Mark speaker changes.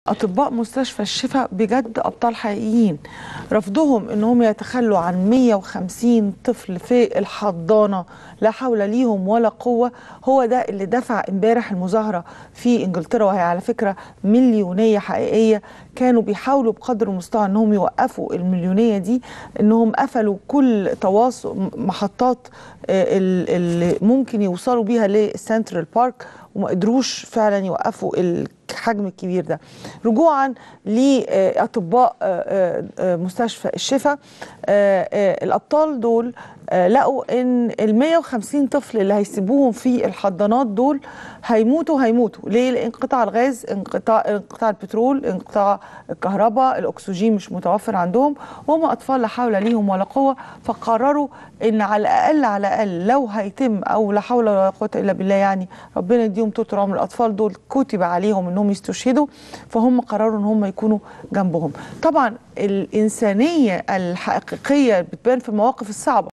Speaker 1: اطباء مستشفى الشفاء بجد ابطال حقيقيين رفضهم انهم يتخلوا عن 150 طفل في الحضانه لا حول ليهم ولا قوه هو ده اللي دفع امبارح المظاهره في انجلترا وهي على فكره مليونيه حقيقيه كانوا بيحاولوا بقدر المستطاع انهم يوقفوا المليونيه دي انهم قفلوا كل تواصل محطات اللي ممكن يوصلوا بيها للسنترال بارك وما قدروش فعلا يوقفوا الحجم الكبير ده رجوعا لاطباء مستشفى الشفاء الابطال دول لقوا ان ال 150 طفل اللي هيسيبوهم في الحضانات دول هيموتوا هيموتوا ليه لان انقطاع الغاز انقطاع انقطاع البترول انقطاع الكهرباء الاكسجين مش متوفر عندهم وهم اطفال لا حول ليهم ولا قوه فقرروا ان على الاقل على الاقل لو هيتم او لا حول ولا قوه الا بالله يعني ربنا يديهم طول عمر الاطفال دول كتب عليهم انهم يستشهدوا فهم قرروا ان هم يكونوا جنبهم طبعا الانسانيه الحقيقيه بتبان في المواقف الصعبه